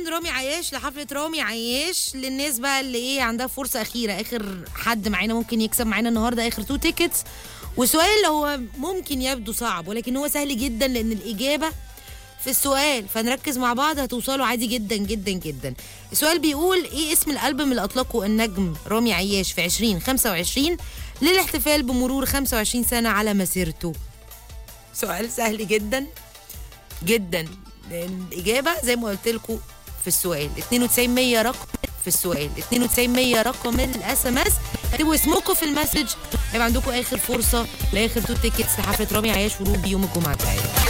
طبعا رامي عياش لحفله رامي عياش للناس بقى اللي ايه عندها فرصه اخيره اخر حد معانا ممكن يكسب معانا النهارده اخر تو تيكتس وسؤال اللي هو ممكن يبدو صعب ولكن هو سهل جدا لان الاجابه في السؤال فنركز مع بعض هتوصلوا عادي جدا جدا جدا السؤال بيقول ايه اسم الالبوم اللي اطلقه النجم رامي عياش في 2025 للاحتفال بمرور 25 سنه على مسيرته سؤال سهل جدا جدا لان الاجابه زي ما قلت لكم في السؤال 9200 رقم في السؤال 9200 رقم الاس ام اس اكتبوا اسمكم في المسج هيبقى عندكم اخر فرصه لاخر تو تيكتس لحفله رامي عياش وروبي يوم الجمعه الجايه